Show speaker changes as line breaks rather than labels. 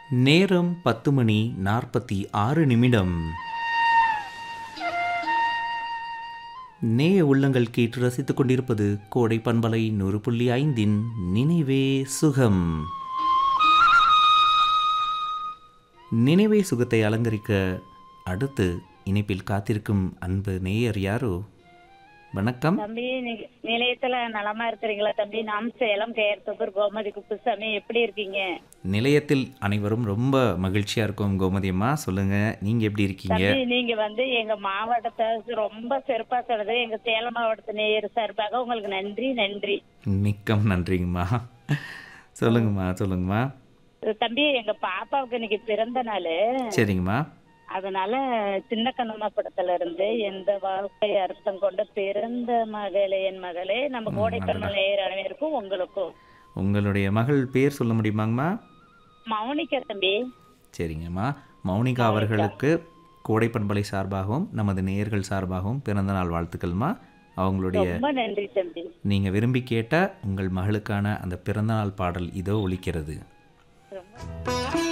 நேரம் பத்து மணி நாற்பத்தி ஆறு நிமிடம் நேய உள்ளங்கள் கேட்டு ரசித்துக் கொண்டிருப்பது கோடை பண்பலை நூறு புள்ளி ஐந்தின் நினைவே சுகம் நினைவே சுகத்தை அலங்கரிக்க அடுத்து இணைப்பில் காத்திருக்கும் அன்பு நேயர் யாரோ வணக்கம்
தம்பி நீ- நிலையத்துல நலமா இருக்கிறீங்களா தம்பி நாம் சேலம் கேர்த்தபுர் கோமதி குப்புசாமி எப்படி இருக்கீங்க
நிலையத்தில் அனைவரும் ரொம்ப மகிழ்ச்சியா இருக்கும் கோமதி அம்மா சொல்லுங்க நீங்க எப்படி இருக்கீங்க
தம்பி நீங்க வந்து எங்க மாவட்டத்தை ரொம்ப சிறப்பா சொன்னது எங்க சேலம் மாவட்டத்து நேயர் சார்பாக உங்களுக்கு நன்றி நன்றி
மிக்கம் நன்றிங்கம்மா சொல்லுங்கம்மா சொல்லுங்கம்மா
தம்பி எங்க பாப்பாவுக்கு இன்னைக்கு பிறந்த நாள்
சரிங்கம்மா
அதனால சின்ன கண்ணம்மா படத்துல இருந்து எந்த வாழ்க்கை அர்த்தம் கொண்ட பிறந்த மகளே என் மகளே நம்ம கோடைக்கண்ணல் நேயர் அனைவருக்கும் உங்களுக்கும்
உங்களுடைய மகள் பேர் சொல்ல முடியுமாங்கம்மா
மௌனிகா தம்பி
சரிங்கம்மா மௌனிகா அவர்களுக்கு கோடை பண்பலை சார்பாகவும் நமது நேயர்கள் சார்பாகவும் பிறந்தநாள் வாழ்த்துக்கள்மா அவங்களுடைய
ரொம்ப நன்றி தம்பி
நீங்கள் விரும்பி கேட்ட உங்கள் மகளுக்கான அந்த பிறந்தநாள் பாடல் இதோ ஒலிக்கிறது
ரொம்ப